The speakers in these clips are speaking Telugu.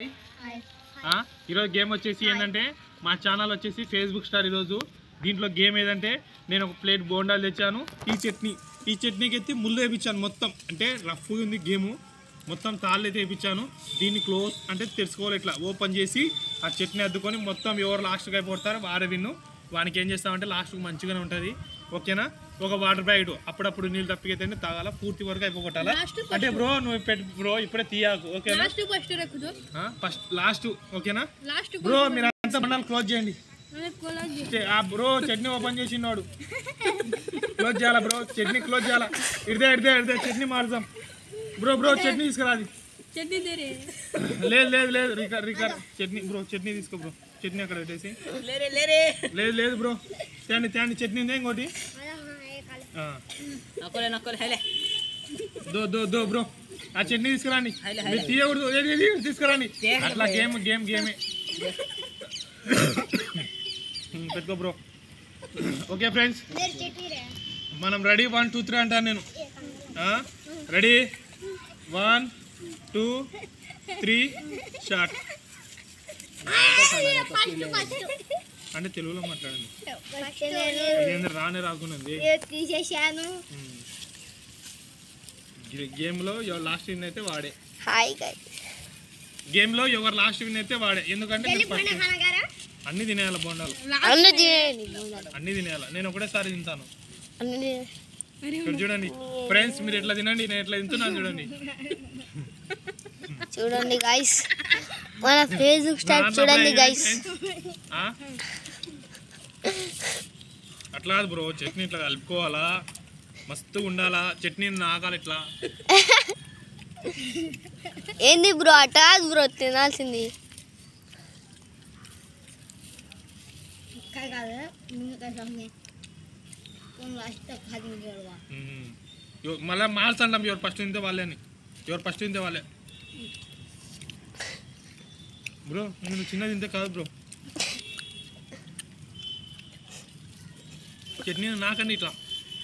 ఆ, ఈరోజు గేమ్ వచ్చేసి ఏంటంటే మా ఛానల్ వచ్చేసి ఫేస్బుక్ స్టార్ ఈరోజు దీంట్లో గేమ్ ఏదంటే నేను ఒక ప్లేట్ బోండాలు తెచ్చాను ఈ చట్నీ ఈ చట్నీకి ఎత్తి ముళ్ళు వేయించాను మొత్తం అంటే రఫ్గా ఉంది గేము మొత్తం తాళ్ళు అయితే వేయించాను దీన్ని క్లోజ్ అంటే తెరుచుకోవాలి ఇట్లా ఓపెన్ చేసి ఆ చట్నీ అద్దుకొని మొత్తం ఎవరు లాస్ట్కి అయిపోతారో వారే విన్ను వానికి ఏం చేస్తామంటే లాస్ట్కి మంచిగానే ఉంటుంది ఓకేనా ఒక వాటర్ ప్యాకెట్ అప్పుడప్పుడు నీళ్ళు తప్పికైతే తాగాల పూర్తి వరకు అయిపోగొట్టాలా Last అంటే బ్రో నువ్వు పెట్టి బ్రో ఇప్పుడే తీయాకు ఓకేనా లాస్ట్ ఫస్ట్ రెక్కుదు ఫస్ట్ లాస్ట్ ఓకేనా లాస్ట్ బ్రో మీరు అంతా బండాలు క్లోజ్ చేయండి కొలాజ్ చే- ఆ బ్రో చట్నీ ఓపెన్ చేసినాడు క్లోజ్ చేయాలా బ్రో చట్నీ క్లోజ్ చేయాలా ఇడితే ఇడితే ఇడితే చట్నీ మారుదాం బ్రో బ్రో చట్నీ తీసుకురాది చట్నీ దేరే లేదు లేదు లేదు రికార్ రికార్ చట్నీ బ్రో చట్నీ తీసుకో బ్రో చట్నీ అక్కడ పెట్టేసి లేరే లేరే లేదు లేదు బ్రో తేండి తేండి చట్నీ ఉందా ఇంకోటి ఆ. నక్కలే నక్కలే హైలే దో దో దో బ్రో ఆ చట్నీ తీసుకురండి హైలే, మీరు తీయకూడదు ఏది, ఏది, తీసుకురండి అట్లా గేమ్ గేమ్ గేమే ఉమ్, పెట్టుకో బ్రో ఓకే ఫ్రెండ్స్ మనం రెడీ వన్ టూ త్రీ అంటాను నేను ready one two three short అంటే తెలుగులో మాట్లాడండి ఇదేంద్ర రానే రాకున్నది తీసేసాను గేమ్లో ఎవరు లాస్ట్ విన్ అయితే వాడే హాయ్ గైస్ గేమ్లో ఎవరు లాస్ట్ విన్ అయితే వాడే ఎందుకంటే నేను first అన్ని తినేయాలి బొండాలు అన్న తినేయండి అన్ని తినేయాలి నేను ఒకటేసారి తింటాను అన్న ఇక్కడ చూడండి ఫ్రెండ్స్ మీరు ఎట్లా తినండి నేను ఎట్లా తింటున్నాను చూడండి చూడండి గైస్ మన ఫేస్బుక్ స్టార్ నాన్న చూడండి భయం గైస్ friends. ఆ? అట్లా కాదు బ్రో చట్నీ ఇట్లా కలుపుకోవాలా మస్తు ఉండాలా చట్నీ నాకాలి ఇట్లా ఏంది బ్రో అట బ్రో తినాల్సింది ఉమ్. ఎవ- మళ్ళా మార్చండి ఎవరు ఫస్ట్ తింటే వాళ్ళే అని ఎవరు ఫస్ట్ తింటే వాళ్ళే బ్రో నేను చిన్న తింటే కాదు బ్రో చట్నీ నాకండి ఇట్లా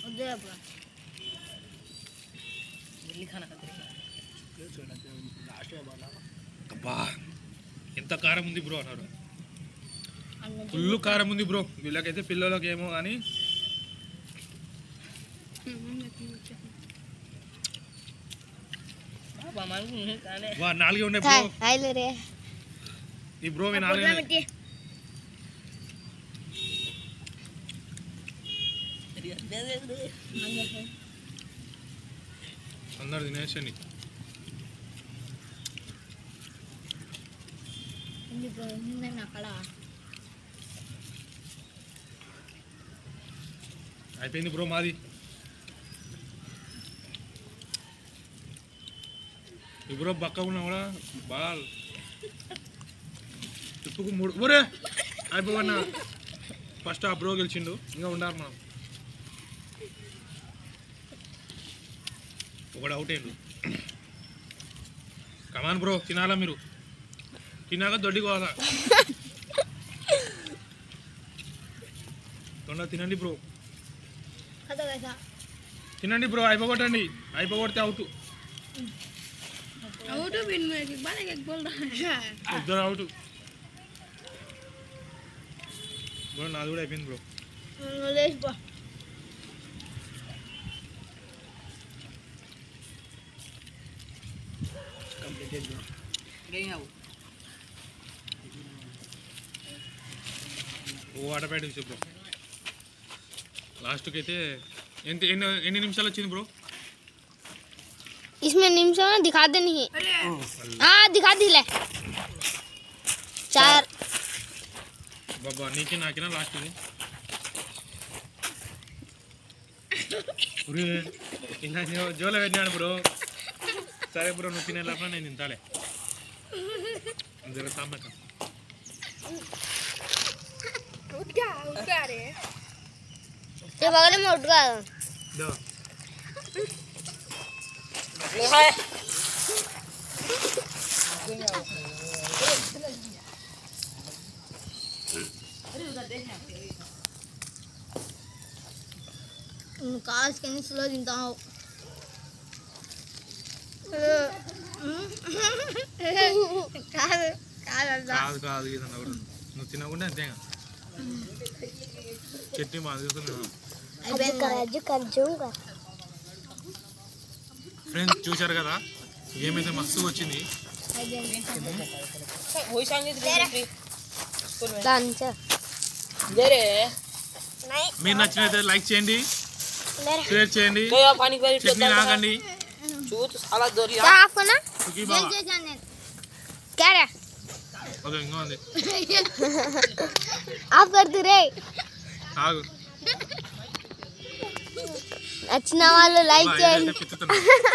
అబ్బా ఎంత కారం ఉంది బ్రో అన్నారు ఫుల్ కారం ఉంది బ్రో వీళ్ళకైతే పిల్లలకి ఏమో కానీ కానీ వా నాలుగే ఉండే బ్రో హాయ్ రే ఈ బ్రో మీ నాలుగే అందరు తినేసండి అయిపోయింది బ్రో మాది ఈ బ్రో బక్క ఉన్నా కూడా బాగా టిప్పుకు మూడు ఒరే అయిపోవన్నా ఫస్ట్ ఆ బ్రో గెలిచిండు ఇంకా ఉండాలి మనం ఒకడు అవుట్ అయ్యిండు కమాన్ బ్రో తినాలా మీరు తిన్నాక దొడ్డి కోవాలా తొందర తినండి బ్రో తినండి బ్రో అయిపోగొట్టండి అయిపోగొడితే అవుట్ అవుట్ విన్ బాగా ఎగ్ బోల్ ఇద్దరు అవుట్ బ్రో నాది కూడా అయిపోయింది బ్రో ఓ ఆట బ్యాటింగ్ చెప్పు లాస్ట్కి అయితే ఎంత ఎన్ని ఎన్ని నిమిషాలు వచ్చింది బ్రో इसमें निम्स में दिखाते नहीं हाँ दिखा दी ले चार బాబా నీకే నాకేనా లాస్ట్కి ఒరే, ఇలా జో- జోలో పెట్టినాడు బ్రో సరే బ్రో నువ్వు తినే లోపల నేను తింటాలే జర సామెత ये बगल में उठ गया దో కాల్స్ కని స్లో తింటావు కాదు కాదన్నా కాదు కాదు ఇది నవ్వు నువ్వు తినకుండా అంతేగా చట్నీ బాగా చూస్తున్నా కరజు కరజు ఫ్రెండ్స్ చూశారు కదా గేమ్ అయితే మస్తు వచ్చింది वही सांगे లంచ్ दे रे మీరు నచ్చినైతే లైక్ చేయండి షేర్ చేయండి तो या पानी पानी చట్నీ నాగండి चूत साला दोरी ఆఫ్నా సుఖీ బాబా క్యారే ఓకే ఇంకా ఉంది ఆఫ్ కర్తూ రే ఆగు నచ్చిన వాళ్ళు లైక్ బా, చేయండి ఇదైతే పిచ్చుతున్నా.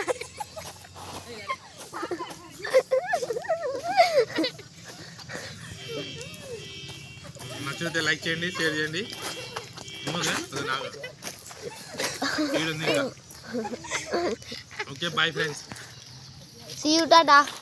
నచ్చితే లైక్ చేయండి షేర్ చేయండి ఇంకొక అది నాగు ఈడుంది ఇంకా okay bye friends see you Tata